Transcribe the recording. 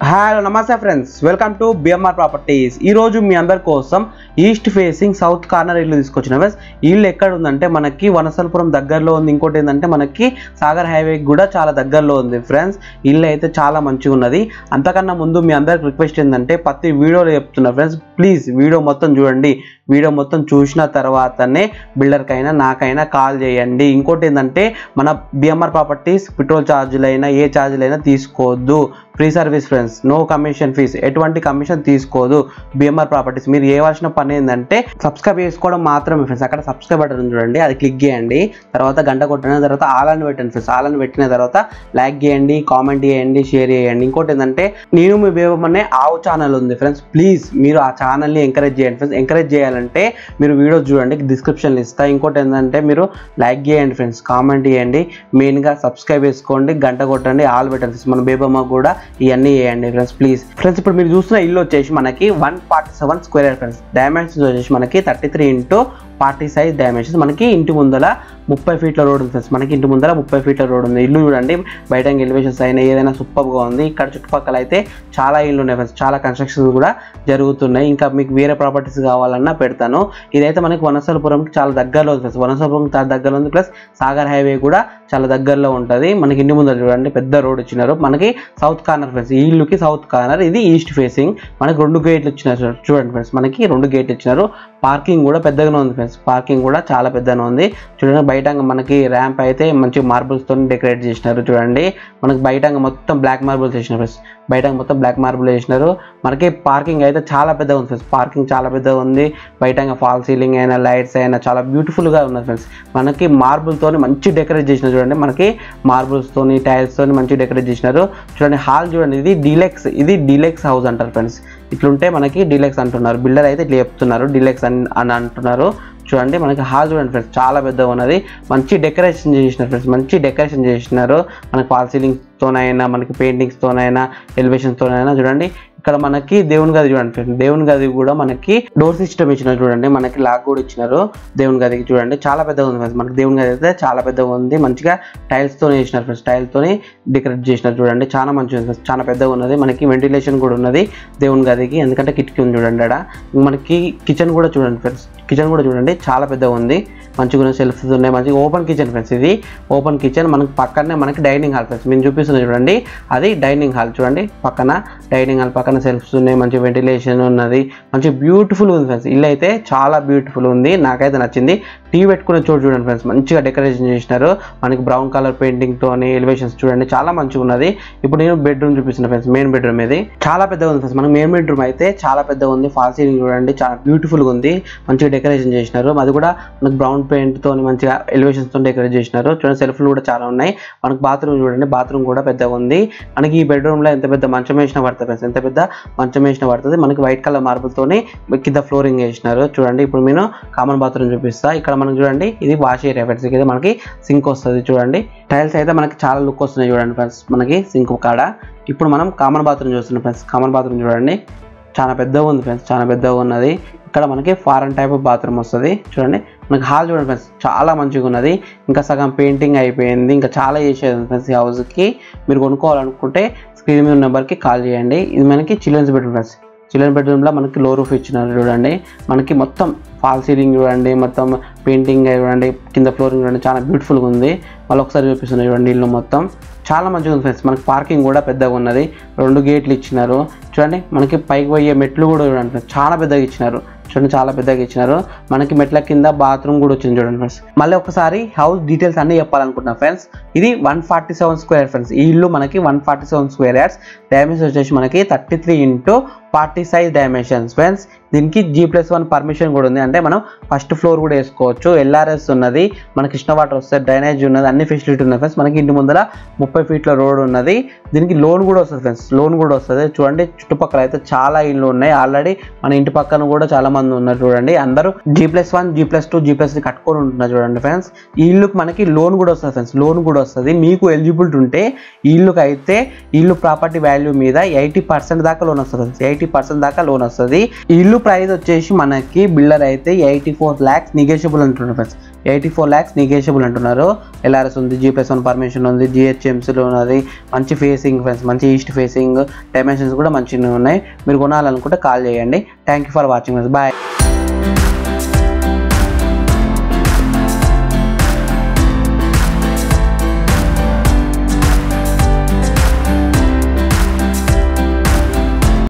hello నమస్తే friends welcome to BMR properties ఈ రోజు మీ అందరి కోసం ఈస్ట్ ఫేసింగ్ సౌత్ కార్నర్ ఇల్లు తీసుకొచ్చిన ఫ్రెండ్స్ ఈ ఇల్లు ఎక్కడ ఉందంటే మనకి వనసలపురం దగ్గరలో ఉంది ఇంకోటి ఏంటంటే మనకి సాగర్ హైవే కూడా చాలా దగ్గరలో ఉంది ఫ్రెండ్స్ ఇల్లు అయితే చాలా మంచిగా ఉన్నది అంతకన్నా ముందు మీ అందరికి రిక్వెస్ట్ ఏంటంటే ప్రతి వీడియోలో చెప్తున్నా ఫ్రెండ్స్ ప్లీజ్ వీడియో మొత్తం చూడండి వీడియో మొత్తం చూసిన తర్వాతనే బిల్డర్కైనా నాకైనా కాల్ చేయండి ఇంకోటి ఏంటంటే మన బిఎంఆర్ ప్రాపర్టీస్ పెట్రోల్ ఛార్జీలైనా ఏ ఛార్జీలైనా తీసుకోవద్దు free service friends no commission fees ఎటువంటి కమిషన్ తీసుకోదు బిఎంఆర్ ప్రాపర్టీస్ మీరు చేయవలసిన పని ఏంటంటే సబ్స్క్రైబ్ చేసుకోవడం మాత్రమే ఫ్రెండ్స్ అక్కడ సబ్స్క్రైబ్ బటన్ ఉంది చూడండి అది క్లిక్ చేయండి తర్వాత గంట కొట్టిన తర్వాత ఆల్ అని పెట్టండి ఫ్రెండ్స్ ఆల్ అని పెట్టిన తర్వాత లైక్ చేయండి కామెంట్ చేయండి షేర్ చేయండి ఇంకోటి ఏంటంటే నేను మీ బేబమ్మనే ఆవు ఛానల్ ఉంది ఫ్రెండ్స్ ప్లీజ్ మీరు ఆ ఛానల్ని ఎంకరేజ్ చేయండి ఫ్రెండ్స్ ఎంకరేజ్ చేయాలంటే మీరు వీడియోస్ చూడండి డిస్క్రిప్షన్లో ఇస్తా ఇంకోటి ఏంటంటే మీరు లైక్ చేయండి ఫ్రెండ్స్ కామెంట్ చేయండి మెయిన్గా సబ్స్క్రైబ్ చేసుకోండి గంట కొట్టండి ఆల్ పెట్టండి ఫ్రెండ్స్ మన బేబమ్మ కూడా ఇవన్నీ చేయండి ఫ్రెండ్స్ ప్లీజ్ ఫ్రెండ్స్ ఇప్పుడు మీరు చూస్తున్న ఇల్లు వచ్చేసి మనకి one forty seven square friends dimensions వచ్చేసి మనకి thirty three into forty size dimensions మనకి ఇంటి ముందల ముప్పై ఫీట్ల రోడ్ ఉంది ఫ్రెండ్స్ మనకి ఇంటి ముందర ముప్పై ఫీట్ల రోడ్ ఉంది ఇల్లు చూడండి బయట ఎలివేషన్స్ అయినా ఏదైనా సూపర్గా ఉంది ఇక్కడ చుట్టుపక్కల అయితే చాలా ఇల్లు ఉన్నాయి ఫ్రెండ్స్ చాలా కన్స్ట్రక్షన్స్ కూడా జరుగుతున్నాయి ఇంకా మీకు వేరే ప్రాపర్టీస్ కావాలన్నా పెడతాను ఇదైతే మనకి వనసలపురంకి చాలా దగ్గరలో ఉంది ఫ్రెండ్స్ వనసలపురం చాలా దగ్గరలో ఉంది ప్లస్ సాగర్ హైవే కూడా చాలా దగ్గరలో ఉంటుంది మనకి ఇంటి ముందర చూడండి పెద్ద రోడ్ ఇచ్చినారు మనకి సౌత్ కార్నర్ ఫ్రెండ్స్ ఈ ఇల్లుకి సౌత్ కార్నర్ ఇది ఈస్ట్ ఫేసింగ్ మనకి రెండు గేట్లు ఇచ్చినారు చూడండి ఫ్రెండ్స్ మనకి రెండు గేట్లు ఇచ్చినారు పార్కింగ్ కూడా పెద్దగానే ఉంది ఫ్రెండ్స్ పార్కింగ్ కూడా చాలా పెద్దగానే ఉంది చూడండి బయట మనకి ర్యాంప్ అయితే మంచి మార్బుల్స్ తో డెకరేట్ చేసినారు చూడండి మనకి బయట మొత్తం బ్లాక్ మార్బుల్స్ వేసినారు ఫ్రెండ్స్ బయట మొత్తం బ్లాక్ మార్బుల్ వేసినారు మనకి పార్కింగ్ అయితే చాలా పెద్దగా ఉంది ఫ్రెండ్స్ పార్కింగ్ చాలా పెద్దగా ఉంది బయట ఫాల్ సీలింగ్ అయినా లైట్స్ అయినా చాలా beautiful గా ఉన్నది ఫ్రెండ్స్ మనకి మార్బుల్ తోని మంచి డెకరేట్ చేసినారు చూడండి మనకి మార్బుల్స్ తోని టైల్స్ తోని మంచి డెకరేట్ చేసినారు చూడండి హాల్ చూడండి ఇది డీలెక్స్ ఇది డీలెక్స్ హౌస్ అంటారు ఫ్రెండ్స్ ఇట్లుంటే మనకి డీలెక్స్ అంటున్నారు బిల్డర్ అయితే ఇట్లా చెప్తున్నారు డీలెక్స్ అని అని అంటున్నారు చూడండి మనకి హాల్ చూడండి ఫ్రెండ్స్ చాలా పెద్దగా ఉన్నది మంచి డెకరేషన్ చేసినారు ఫ్రెండ్స్ మంచి డెకరేషన్ చేసినారు మనకి ఫాల్ సీలింగ్స్తోనైనా మనకి పెయింటింగ్స్తోనైనా ఎలివేషన్స్తోనైనా చూడండి ఇక్కడ మనకి దేవుని గది చూడండి ఫ్రెండ్స్ దేవుని గది కూడా మనకి డోర్ సిస్టమ్ ఇచ్చినారు చూడండి మనకి లాక్ కూడా ఇచ్చినారు దేవుని గదికి చూడండి చాలా పెద్దగా ఉంది ఫ్రెండ్స్ మనకి దేవుని గది అయితే చాలా పెద్దగా ఉంది మంచిగా టైల్స్ తోనే చేసినారు ఫ్రెండ్స్ టైల్స్ తోని డెకరేట్ చేసినారు చూడండి చాలా మంచిగా ఉంది ఫ్రెండ్స్ చాలా పెద్దగా ఉన్నది మనకి వెంటిలేషన్ కూడా ఉన్నది దేవుని గదికి ఎందుకంటే కిటికీ ఉంది చూడండి ఆడ మనకి కిచెన్ కూడా చూడండి ఫ్రెండ్స్ కిచెన్ కూడా చూడండి చాలా పెద్దగా ఉంది మంచిగా సెల్ఫ్స్ ఉన్నాయి మంచిగా ఓపెన్ కిచెన్ ఫ్రెండ్స్ ఇది ఓపెన్ కిచెన్ మనకి పక్కనే మనకి డైనింగ్ హాల్ ఫ్రెండ్స్ మేము చూపిస్తుంది చూడండి అది డైనింగ్ హాల్ చూడండి పక్కన డైనింగ్ హాల్ పక్కన సెల్ఫ్స్ ఉన్నాయి మంచి వెంటిలేషన్ ఉన్నది మంచి బ్యూటిఫుల్ ఉంది ఫ్రెండ్స్ ఇల్లు అయితే చాలా బ్యూటిఫుల్ ఉంది నాకైతే నచ్చింది టీవీ పెట్టుకునే చోటు చూడండి ఫ్రెండ్స్ మంచిగా డెకరేషన్ చేసినారు మనకి బ్రౌన్ కలర్ పెయింటింగ్ తోని ఎలివేషన్స్ చూడండి చాలా మంచిగా ఉన్నది ఇప్పుడు నేను బెడ్రూమ్ చూపిస్తున్నా ఫ్రెండ్స్ మెయిన్ బెడ్రూమ్ ఇది చాలా పెద్దగా ఉంది ఫ్రెండ్స్ మనకి మెయిన్ బెడ్రూమ్ అయితే చాలా పెద్దగా ఉంది ఫాల్ సీలింగ్ చూడండి చాలా బ్యూటిఫుల్ గా ఉంది మంచిగా డెకరేషన్ చేసినారు అది కూడా మనకి బ్రౌన్ పెయింట్ తోని మంచిగా ఎలివేషన్స్ తో డెకరేట్ చేసినారు చూడండి సెల్ఫ్లు కూడా చాలా ఉన్నాయి మనకి బాత్రూమ్ చూడండి బాత్రూమ్ కూడా పెద్దగా ఉంది మనకి ఈ బెడ్రూమ్ లో ఎంత పెద్ద మంచం వేసిన పడుతుంది ఫ్రెండ్స్ ఎంత పెద్ద మంచం వేసిన పడుతుంది మనకి వైట్ కలర్ మార్బుల్ తోని కింద ఫ్లోరింగ్ వేసినారు చూడండి ఇప్పుడు నేను కామన్ బాత్రూమ్ చూపిస్తా ఇక్కడ మనకి చూడండి ఇది వాష్ ఏరియా ఫ్రెండ్స్ ఇది మనకి సింక్ వస్తుంది చూడండి టైల్స్ అయితే మనకి చాలా లుక్ వస్తున్నాయి చూడండి ఫ్రెండ్స్ మనకి సింక్ కాడ ఇప్పుడు మనం కామన్ బాత్రూమ్ చూస్తున్నాం ఫ్రెండ్స్ కామన్ బాత్రూమ్ చూడండి చాలా పెద్దగా ఉంది ఫ్రెండ్స్ చాలా పెద్దగా ఉన్నది ఇక్కడ మనకి ఫారెన్ టైప్ ఆఫ్ బాత్రూమ్ వస్తుంది చూడండి మనకి హాల్ చూడండి ఫ్రెండ్స్ చాలా మంచిగా ఉన్నది ఇంకా సగం పెయింటింగ్ అయిపోయింది ఇంకా చాలా చేసేది ఉంది ఫ్రెండ్స్ ఈ హౌస్కి మీరు కొనుక్కోవాలనుకుంటే స్క్రీన్ మీద నెంబర్కి కాల్ చేయండి ఇది మనకి చిల్డ్రన్స్ బెడ్రూమ్ ఫ్రెండ్స్ చిల్డ్రన్ బెడ్రూమ్లో మనకి లో రూఫ్ ఇచ్చినారు చూడండి మనకి మొత్తం ఫాల్ సీలింగ్ చూడండి మొత్తం పెయింటింగ్ చూడండి కింద ఫ్లోరింగ్ చూడండి చాలా బ్యూటిఫుల్గా ఉంది మళ్ళీ ఒకసారి చూపిస్తున్నారు చూడండి ఇల్లు మొత్తం చాలా మంచిగా ఉంది ఫ్రెండ్స్ మనకి పార్కింగ్ కూడా పెద్దగా ఉన్నది రెండు గేట్లు ఇచ్చినారు చూడండి మనకి పైకి పోయే మెట్లు కూడా చూడండి ఫ్రెండ్స్ చాలా పెద్దగా ఇచ్చినారు చూడండి చాలా పెద్దగా ఇచ్చినారు మనకి మెట్ల కింద బాత్రూమ్ కూడా వచ్చింది చూడండి ఫ్రెండ్స్ మళ్ళీ ఒకసారి హౌస్ డీటెయిల్స్ అన్ని చెప్పాలనుకుంటున్నా ఫ్రెండ్స్ ఇది one forty seven square friends ఈ ఇల్లు మనకి one forty seven square yards dimension వచ్చేసి మనకి thirty three into forty size dimensions friends దీనికి జీ ప్లస్ వన్ పర్మిషన్ కూడా ఉంది అంటే మనం ఫస్ట్ ఫ్లోర్ కూడా వేసుకోవచ్చు ఎల్ఆర్ఎస్ ఉన్నది మనకి కృష్ణ వాటర్ వస్తుంది డ్రైనేజ్ ఉన్నది అన్ని ఫెసిలిటీ ఉన్నాయి ఫ్రెండ్స్ మనకి ఇంటి ముందర ముప్పై ఫీట్ల రోడ్ ఉన్నది దీనికి లోన్ కూడా వస్తుంది ఫ్రెండ్స్ లోన్ కూడా వస్తుంది చూడండి చుట్టుపక్కల అయితే చాలా ఇల్లు ఉన్నాయి ఆల్రెడీ మన ఇంటి పక్కన కూడా చాలా మంది ఉన్నారు చూడండి అందరూ G plus one G plus two G plus కట్టుకొని ఉంటున్నారు చూడండి ఫ్రెండ్స్ ఈ ఇల్లుకి మనకి లోన్ కూడా వస్తుంది ఫ్రెండ్స్ లోన్ కూడా వస్తుంది మీకు ఎలిజిబిలిటీ ఉంటే ఈ ఇల్లుకి అయితే ఈ ఇల్లు ప్రాపర్టీ వాల్యూ మీద ఎయిటీ పర్సెంట్ దాకా లోన్ వస్తుంది ఫ్రెండ్స్ ఎయిటీ పర్సెంట్ దాకా లోన్ వస్తుంది ఈ ఇల్లు ప్రైస్ వచ్చేసి మనకి బిల్డర్ అయితే ఎయిటీ ఫోర్ ల్యాక్స్ నెగోషియబుల్ అంటున్నారు friends eighty four lakhs negotiable అంటున్నారు ఎల్ఆర్ఎస్ ఉంది జీ ప్లస్ వన్ పర్మిషన్ ఉంది జిహెచ్ఎంసీలో ఉన్నది మంచి ఫేసింగ్ ఫ్రెండ్స్ మంచి ఈస్ట్ ఫేసింగ్ డైమెన్షన్స్ కూడా మంచిగా ఉన్నాయి మీరు కొనాలనుకుంటే కాల్ చేయండి thank you for watching bye